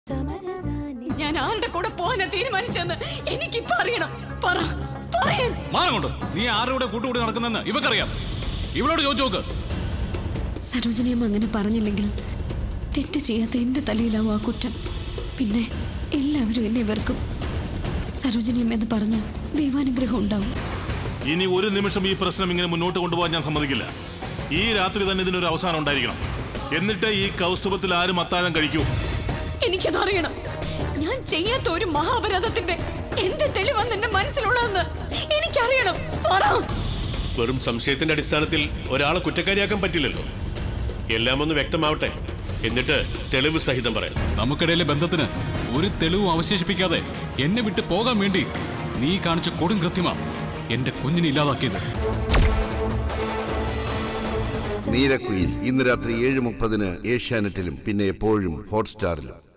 ഞാൻ ആരുടെ കൂടെ പോകാനാ തീരുമാനിച്ചെന്ന് എനിക്കിപ്പോ അറിയണം പറ പറയാൻ മാറങ്ങോട്ട് നീ ആരുടെ കൂട്ടുകൂടി നടക്കുന്നെന്ന് ഇവക്കറിയാം ഇവളോട് ചോദിച്ചു നോക്ക് സരോജനിയമ്മ അങ്ങനെ പറഞ്ഞില്ലെങ്കിൽ തെറ്റ് ചെയ്യാത്ത എന്റെ തലയിലാവും ആ കുറ്റം പിന്നെ എല്ലാവരും എന്നെ വെറുക്കും സരോജനിയമ്മ എന്ന് പറഞ്ഞ ദൈവാനുഗ്രഹം ഉണ്ടാവും ഇനി ഒരു നിമിഷം ഈ പ്രശ്നം ഇങ്ങനെ മുന്നോട്ട് കൊണ്ടുപോകാൻ ഞാൻ സമ്മതിക്കില്ല ഈ രാത്രി തന്നെ ഇതിനൊരു അവസാനം ഉണ്ടായിരിക്കണം എന്നിട്ട് ഈ കൗസ്തുഭത്തിൽ ആരും അത്താഴം കഴിക്കൂ എനിക്കത് അറിയണം ഞാൻ ചെയ്യാത്ത ഒരു മഹാപരാധത്തിന്റെ എന്ത് തെളിവാണ് എന്റെ മനസ്സിലുള്ളതെന്ന് എനിക്കറിയണം പറ വെറും സംശയത്തിന്റെ അടിസ്ഥാനത്തിൽ ഒരാളെ കുറ്റക്കാരിയാക്കാൻ പറ്റില്ലല്ലോ എല്ലാം ഒന്ന് വ്യക്തമാവട്ടെ എന്നിട്ട് തെളിവ് സഹിതം പറയാം നമുക്കിടയിലെ ബന്ധത്തിന് ഒരു തെളിവും അവശേഷിപ്പിക്കാതെ എന്നെ വിട്ട് പോകാൻ വേണ്ടി നീ കാണിച്ച കൊടും കൃത്യമാ എന്റെ കുഞ്ഞിനെ ഇല്ലാതാക്കിയത് നീലക്കുയിൽ ഇന്ന് രാത്രി ഏഴ് മുപ്പതിന് ഏഷ്യാനെറ്റിലും പിന്നെ എപ്പോഴും ഹോട്ട്സ്റ്റാറിലും